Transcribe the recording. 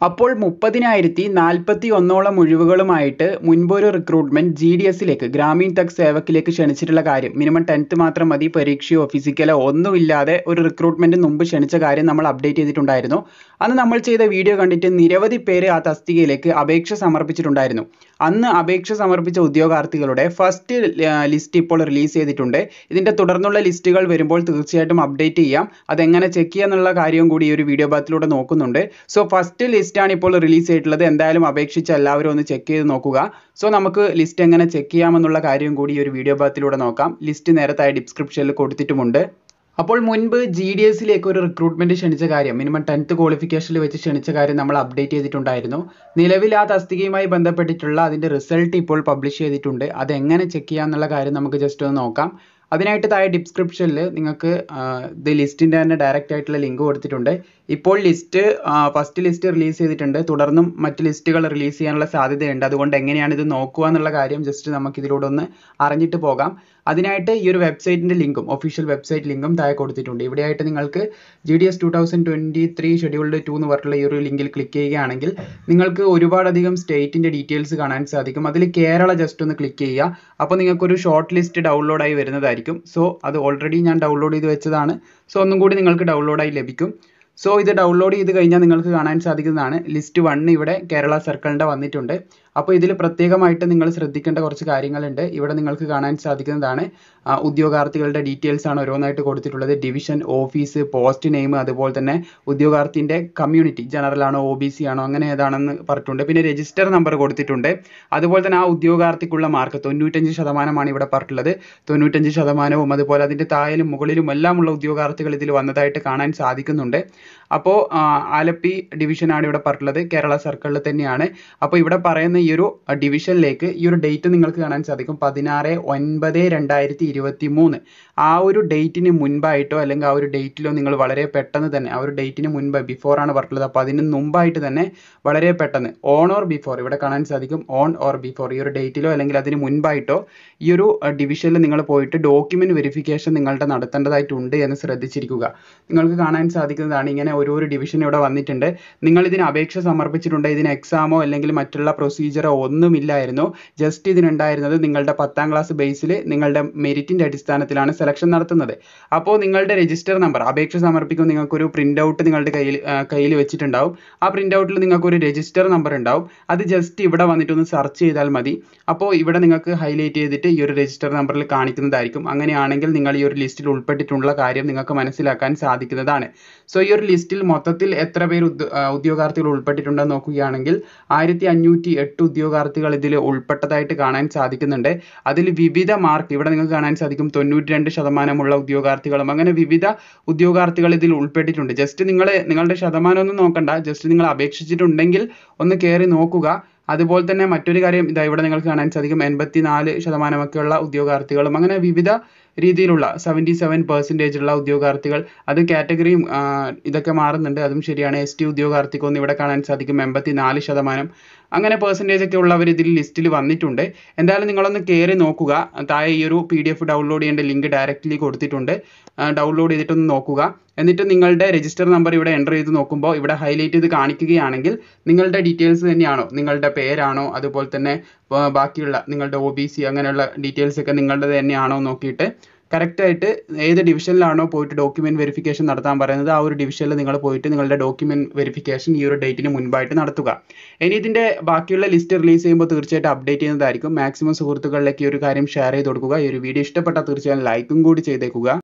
അപ്പോൾ മുപ്പതിനായിരത്തി നാൽപ്പത്തി ഒന്നോളം ഒഴിവുകളുമായിട്ട് മുൻപൊരു റിക്രൂട്ട്മെന്റ് ജി ഡി എസിലേക്ക് ഗ്രാമീൺ തക് സേവക്കിലേക്ക് ക്ഷണിച്ചിട്ടുള്ള കാര്യം മിനിമം ടെൻത്ത് മാത്രം മതി പരീക്ഷയോ ഫിസിക്കലോ ഒന്നുമില്ലാതെ ഒരു റിക്രൂട്ട്മെന്റ് മുമ്പ് ക്ഷണിച്ച കാര്യം നമ്മൾ അപ്ഡേറ്റ് ചെയ്തിട്ടുണ്ടായിരുന്നു അന്ന് നമ്മൾ ചെയ്ത വീഡിയോ കണ്ടിട്ട് നിരവധി പേര് ആ തസ്തികയിലേക്ക് അപേക്ഷ സമർപ്പിച്ചിട്ടുണ്ടായിരുന്നു അന്ന് അപേക്ഷ സമർപ്പിച്ച ഉദ്യോഗാർത്ഥികളുടെ ഫസ്റ്റ് ലിസ്റ്റ് ഇപ്പോൾ റിലീസ് ചെയ്തിട്ടുണ്ട് ഇതിന്റെ തുടർന്നുള്ള ലിസ്റ്റുകൾ വരുമ്പോൾ തീർച്ചയായിട്ടും അപ്ഡേറ്റ് ചെയ്യാം അതെങ്ങനെ ചെക്ക് ചെയ്യാന്നുള്ള കാര്യവും കൂടി ഈ ഒരു വീഡിയോ ഭാഗത്തിലൂടെ നോക്കുന്നുണ്ട് സോ ഫസ്റ്റ് ലിസ്റ്റ് ആണ് ഇപ്പോൾ റിലീസ് ചെയ്തിട്ടുള്ളത് എന്തായാലും അപേക്ഷിച്ച് എല്ലാവരും ഒന്ന് ചെക്ക് ചെയ്ത് നോക്കുക സോ നമുക്ക് ലിസ്റ്റ് എങ്ങനെ ചെക്ക് ചെയ്യാമെന്നുള്ള കാര്യം കൂടി ഈ ഒരു വീഡിയോ ഭാഗത്തിലൂടെ നോക്കാം ലിസ്റ്റ് നേരത്തായി ഡിസ്ക്രിപ്ഷനിൽ കൊടുത്തിട്ടുമുണ്ട് അപ്പോൾ മുൻപ് ജി ഡി എസിലേക്ക് ഒരു റിക്രൂട്ട്മെന്റ് ക്ഷണിച്ച കാര്യം മിനിമം ടെൻത്ത് ക്വാളിഫിക്കേഷനിൽ വെച്ച് ക്ഷണിച്ച കാര്യം നമ്മൾ അപ്ഡേറ്റ് ചെയ്തിട്ടുണ്ടായിരുന്നു നിലവിൽ ആ തസ്തികയുമായി ബന്ധപ്പെട്ടിട്ടുള്ള അതിന്റെ റിസൾട്ട് ഇപ്പോൾ പബ്ലിഷ് ചെയ്തിട്ടുണ്ട് അത് എങ്ങനെ ചെക്ക് ചെയ്യാന്നുള്ള കാര്യം നമുക്ക് ജസ്റ്റ് ഒന്ന് നോക്കാം അതിനായിട്ട് താഴെ ഡിസ്ക്രിപ്ഷനിൽ നിങ്ങൾക്ക് ഇത് ലിസ്റ്റിൻ്റെ തന്നെ ഡയറക്റ്റ് ആയിട്ടുള്ള ലിങ്ക് കൊടുത്തിട്ടുണ്ട് ഇപ്പോൾ ലിസ്റ്റ് ഫസ്റ്റ് ലിസ്റ്റ് റിലീസ് ചെയ്തിട്ടുണ്ട് തുടർന്നും മറ്റ് ലിസ്റ്റുകൾ റിലീസ് ചെയ്യാനുള്ള സാധ്യതയുണ്ട് അതുകൊണ്ട് എങ്ങനെയാണ് ഇത് നോക്കുക എന്നുള്ള കാര്യം ജസ്റ്റ് നമുക്ക് ഇതിലൂടെ ഒന്ന് അറിഞ്ഞിട്ട് പോകാം അതിനായിട്ട് ഈ ഒരു വെബ്സൈറ്റിൻ്റെ ലിങ്കും ഒഫീഷ്യൽ വെബ്സൈറ്റ് ലിങ്കും താഴെ കൊടുത്തിട്ടുണ്ട് ഇവിടെയായിട്ട് നിങ്ങൾക്ക് G D S two thousand twenty three scheduled two എന്ന് പറഞ്ഞിട്ടുള്ള ഈ ഒരു ലിങ്കിൽ ക്ലിക്ക് ചെയ്യുകയാണെങ്കിൽ നിങ്ങൾക്ക് ഒരുപാടധികം സ്റ്റേറ്റിൻ്റെ ഡീറ്റെയിൽസ് കാണാൻ സാധിക്കും അതിൽ കേരള ജസ്റ്റ് ഒന്ന് ക്ലിക്ക് ചെയ്യുക അപ്പോൾ നിങ്ങൾക്കൊരു ഷോർട്ട് ലിസ്റ്റ് ഡൗൺലോഡായി വരുന്നതായിരിക്കും സോ അത് ഓൾറെഡി ഞാൻ ഡൗൺലോഡ് ചെയ്ത് വെച്ചതാണ് സോ ഒന്നും കൂടി നിങ്ങൾക്ക് ഡൗൺലോഡായി ലഭിക്കും സോ ഇത് ഡൗൺലോഡ് ചെയ്ത് കഴിഞ്ഞാൽ നിങ്ങൾക്ക് കാണാൻ സാധിക്കുന്നതാണ് ലിസ്റ്റ് വൺ ഇവിടെ കേരള സർക്കിളിൻ്റെ വന്നിട്ടുണ്ട് അപ്പോൾ ഇതിൽ പ്രത്യേകമായിട്ട് നിങ്ങൾ ശ്രദ്ധിക്കേണ്ട കുറച്ച് കാര്യങ്ങളുണ്ട് ഇവിടെ നിങ്ങൾക്ക് കാണാൻ സാധിക്കുന്നതാണ് ഉദ്യോഗാർത്ഥികളുടെ ഡീറ്റെയിൽസ് ആണ് ഓരോന്നായിട്ട് കൊടുത്തിട്ടുള്ളത് ഡിവിഷൻ ഓഫീസ് പോസ്റ്റ് നെയിം അതുപോലെ തന്നെ ഉദ്യോഗാർത്ഥിൻ്റെ കമ്മ്യൂണിറ്റി ജനറൽ ആണോ ഒ ബി സി ആണോ അങ്ങനെ ഏതാണെന്ന് പറഞ്ഞിട്ടുണ്ട് പിന്നെ രജിസ്റ്റർ നമ്പർ കൊടുത്തിട്ടുണ്ട് അതുപോലെ തന്നെ ആ ഉദ്യോഗാർത്ഥിക്കുള്ള മാർക്ക് തൊണ്ണൂറ്റഞ്ച് ശതമാനമാണ് ഇവിടെ പറഞ്ഞിട്ടുള്ളത് തൊണ്ണൂറ്റഞ്ച് ശതമാനവും അതുപോലെ അതിൻ്റെ താഴെയും മുകളിലും എല്ലാമുള്ള ഉദ്യോഗാർത്ഥികൾ ഇതിൽ വന്നതായിട്ട് കാണാൻ സാധിക്കുന്നുണ്ട് അപ്പോൾ ആലപ്പി ഡിവിഷനാണ് ഇവിടെ പറഞ്ഞിട്ടുള്ളത് കേരള സർക്കിളിൽ തന്നെയാണ് അപ്പോൾ ഇവിടെ പറയുന്ന ഈ ഒരു ഡിവിഷനിലേക്ക് ഈ ഒരു ഡേറ്റ് നിങ്ങൾക്ക് കാണാൻ സാധിക്കും പതിനാറ് ഒൻപത് രണ്ടായിരത്തി ഇരുപത്തി മൂന്ന് ആ ഒരു ഡേറ്റിന് മുൻപായിട്ടോ അല്ലെങ്കിൽ ആ ഒരു ഡേറ്റിലോ നിങ്ങൾ വളരെ പെട്ടെന്ന് തന്നെ ആ ഒരു ഡേറ്റിന് മുൻപ് ബിഫോർ ആണ് പറഞ്ഞിട്ടുള്ളത് അപ്പോൾ അതിന് മുമ്പായിട്ട് തന്നെ വളരെ പെട്ടെന്ന് ഓൺ ഓർ ബിഫോർ ഇവിടെ കാണാൻ സാധിക്കും ഓൺ ഓർ ബിഫോർ ഈ ഒരു ഡേറ്റിലോ അല്ലെങ്കിൽ അതിന് മുൻപായിട്ടോ ഈ ഒരു ഡിവിഷനിൽ നിങ്ങൾ പോയിട്ട് ഡോക്യുമെന്റ് വെരിഫിക്കേഷൻ നിങ്ങളുടെ നടത്തേണ്ടതായിട്ടുണ്ട് എന്ന് ശ്രദ്ധിച്ചിരിക്കുക നിങ്ങൾക്ക് കാണാൻ സാധിക്കുന്നതാണ് ഇങ്ങനെ ഓരോരോ ഡിവിഷൻ ഇവിടെ വന്നിട്ടുണ്ട് നിങ്ങൾ ഇതിന് അപേക്ഷ സമർപ്പിച്ചിട്ടുണ്ട് ഇതിന് എക്സാമോ അല്ലെങ്കിൽ മറ്റുള്ള പ്രൊസീജിയറോ ഒന്നുമില്ലായിരുന്നു ജസ്റ്റ് ഇതിനുണ്ടായിരുന്നത് നിങ്ങളുടെ പത്താം ക്ലാസ് ബേസിൽ നിങ്ങളുടെ മെറിറ്റിന്റെ അടിസ്ഥാനത്തിലാണ് സെലക്ഷൻ നടത്തുന്നത് അപ്പോൾ നിങ്ങളുടെ രജിസ്റ്റർ നമ്പർ അപേക്ഷ സമർപ്പിക്കുമ്പോൾ നിങ്ങൾക്കൊരു പ്രിന്റ് ഔട്ട് നിങ്ങളുടെ കയ്യിൽ കയ്യിൽ വെച്ചിട്ടുണ്ടാവും ആ പ്രിന്റ് ഔട്ടിൽ നിങ്ങൾക്ക് ഒരു രജിസ്റ്റർ നമ്പർ ഉണ്ടാവും അത് ജസ്റ്റ് ഇവിടെ വന്നിട്ട് ഒന്ന് സെർച്ച് ചെയ്താൽ മതി അപ്പോൾ ഇവിടെ നിങ്ങൾക്ക് ഹൈലൈറ്റ് ചെയ്തിട്ട് ഈ ഒരു രജിസ്റ്റർ നമ്പറിൽ കാണിക്കുന്നതായിരിക്കും അങ്ങനെയാണെങ്കിൽ നിങ്ങൾ ഈ ഒരു ലിസ്റ്റിൽ ഉൾപ്പെട്ടിട്ടുള്ള കാര്യം നിങ്ങൾക്ക് മനസ്സിലാക്കാൻ സാധിക്കുന്നതാണ് സോ ഈ ഒരു ലിസ്റ്റിൽ മൊത്തത്തിൽ എത്ര പേര് ഉദ്യോഗാർത്ഥികൾ ഉൾപ്പെട്ടിട്ടുണ്ടെന്ന് നോക്കുകയാണെങ്കിൽ ആയിരത്തി അഞ്ഞൂറ്റി എട്ട് ഉദ്യോഗാർത്ഥികൾ ഇതിൽ ഉൾപ്പെട്ടതായിട്ട് കാണാൻ സാധിക്കുന്നുണ്ട് അതിൽ വിവിധ മാർക്ക് ഇവിടെ നിങ്ങൾക്ക് കാണാൻ സാധിക്കും തൊണ്ണൂറ്റി രണ്ട് ശതമാനമുള്ള ഉദ്യോഗാർത്ഥികളും അങ്ങനെ വിവിധ ഉദ്യോഗാർത്ഥികൾ ഇതിൽ ഉൾപ്പെട്ടിട്ടുണ്ട് ജസ്റ്റ് നിങ്ങൾ നിങ്ങളുടെ ശതമാനം ഒന്നും നോക്കണ്ട ജസ്റ്റ് നിങ്ങൾ അപേക്ഷിച്ചിട്ടുണ്ടെങ്കിൽ ഒന്ന് കയറി നോക്കുക അതുപോലെ തന്നെ മറ്റൊരു കാര്യം ഇതാ ഇവിടെ നിങ്ങൾക്ക് കാണാൻ സാധിക്കും എൺപത്തി നാല് ശതമാനമൊക്കെയുള്ള ഉദ്യോഗാർത്ഥികളും അങ്ങനെ വിവിധ രീതിയിലുള്ള സെവൻറ്റി സെവൻ പെർസെൻറ്റേജ് ഉള്ള ഉദ്യോഗാർത്ഥികൾ അത് കാറ്റഗറിയും ഇതൊക്കെ മാറുന്നുണ്ട് അതും ശരിയാണ് എസ് ടി ഉദ്യോഗാർത്ഥിക്കൊന്നും ഇവിടെ കാണാൻ സാധിക്കും എൺപത്തി നാല് ശതമാനം അങ്ങനെ പെർസെൻറ്റേജ് ഒക്കെ ഉള്ളവർ ഇതിൽ ലിസ്റ്റിൽ വന്നിട്ടുണ്ട് എന്തായാലും നിങ്ങളൊന്ന് കയറി നോക്കുക താഴെ ഈ ഒരു പി ഡി എഫ് ഡൗൺലോഡ് ചെയ്യേണ്ട ലിങ്ക് ഡയറക്റ്റ്ലി കൊടുത്തിട്ടുണ്ട് ഡൗൺലോഡ് ചെയ്തിട്ടൊന്ന് നോക്കുക എന്നിട്ട് നിങ്ങളുടെ രജിസ്റ്റർ നമ്പർ ഇവിടെ എൻ്റർ ചെയ്ത് നോക്കുമ്പോൾ ഇവിടെ ഹൈലൈറ്റ് ചെയ്ത് കാണിക്കുകയാണെങ്കിൽ നിങ്ങളുടെ ഡീറ്റെയിൽസ് തന്നെയാണോ നിങ്ങളുടെ പേരാണോ അതുപോലെ തന്നെ ബാക്കിയുള്ള നിങ്ങളുടെ ഒ ബി സി അങ്ങനെയുള്ള ഡീറ്റെയിൽസ് ഒക്കെ നിങ്ങളുടെ തന്നെയാണോ നോക്കിയിട്ട് കറക്റ്റായിട്ട് ഏത് ഡിവിഷനിലാണോ പോയിട്ട് ഡോക്യുമെന്റ് വെരിഫിക്കേഷൻ നടത്താൻ പറയുന്നത് ആ ഒരു ഡിവിഷനിൽ നിങ്ങൾ പോയിട്ട് നിങ്ങളുടെ ഡോക്യുമെന്റ് വെരിഫിക്കേഷൻ ഈ ഒരു ഡേറ്റിന് മുൻപായിട്ട് നടത്തുക ഇനി ഇതിന്റെ ബാക്കിയുള്ള ലിസ്റ്റ് റിലീസ് ചെയ്യുമ്പോൾ തീർച്ചയായിട്ടും അപ്ഡേറ്റ് ചെയ്യുന്നതായിരിക്കും മാക്സിമം സുഹൃത്തുക്കളിലേക്ക് ഈ ഒരു കാര്യം ഷെയർ ചെയ്ത് കൊടുക്കുക ഈ ഒരു വീഡിയോ ഇഷ്ടപ്പെട്ടാൽ തീർച്ചയായും ലൈക്കും കൂടി ചെയ്തേക്കുക